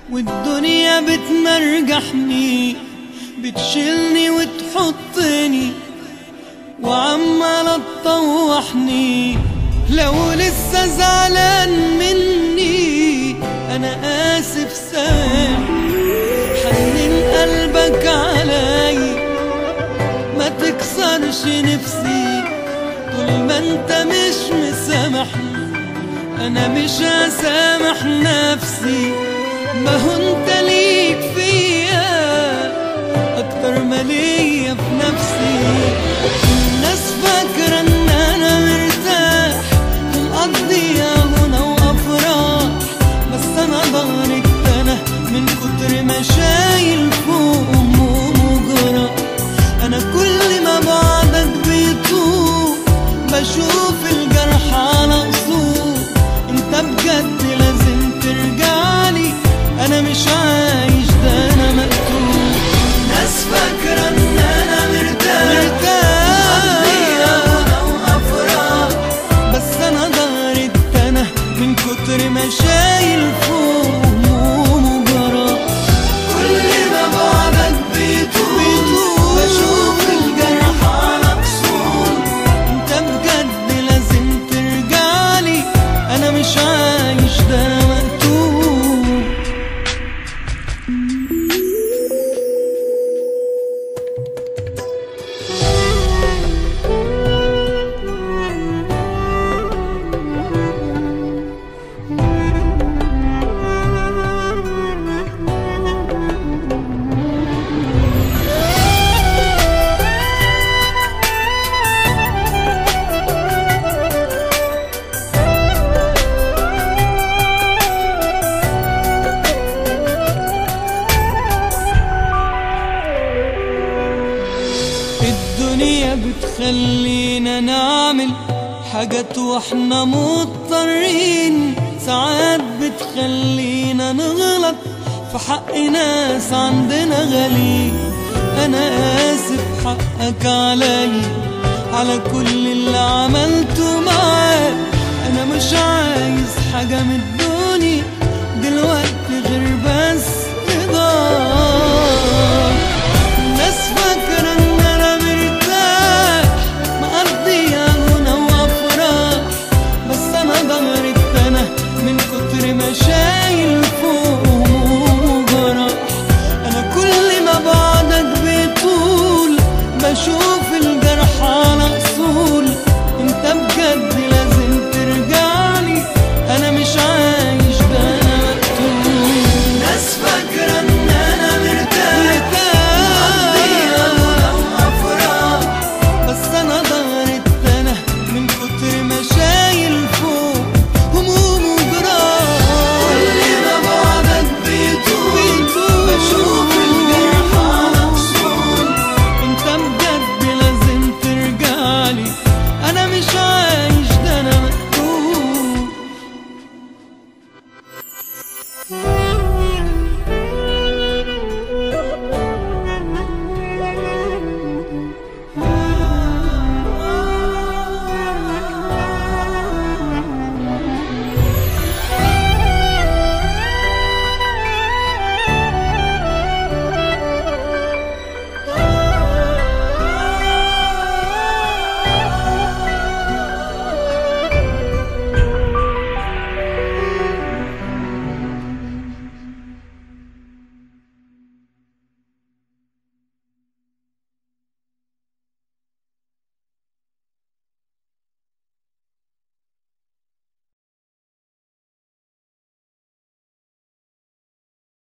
والدنيا بتمرجحني بتشيلني وتحطني وعمالة تطوحني لو لسه زعلان مني انا اسف سامح حنن قلبك علي ما تكسرش نفسي طول ما انت مش مسامحني انا مش هسامح نفسي ما هو انت ليك فيا اكتر ما ليا في نفسي الناس فاكرة ان انا مرتاح ومقضيها هنا وافراح بس انا ضهري اتنى من كتر ما شايل فوق هموم وجراح انا كل ما بعدك بيطول بشوف الجرح على قصور انت بجد لازم ترجعلي انا مش عايش ده انا مقتول ناس فاكرة ان انا مرتاح مقضيها هنا وافراح بس انا ضهري اتنى من كتر ما شايل فوق هموم وجراح كل ما بعدك بيطول بشوف الجرح على قصور انت بجد لازم ترجعلي انا مش عايش ده انا مقتول الدنيا بتخلينا نعمل حاجات واحنا مضطرين ساعات بتخلينا نغلط في حق ناس عندنا غالي انا اسف حقك علي على كل اللي عملته معاك انا مش عايز حاجة من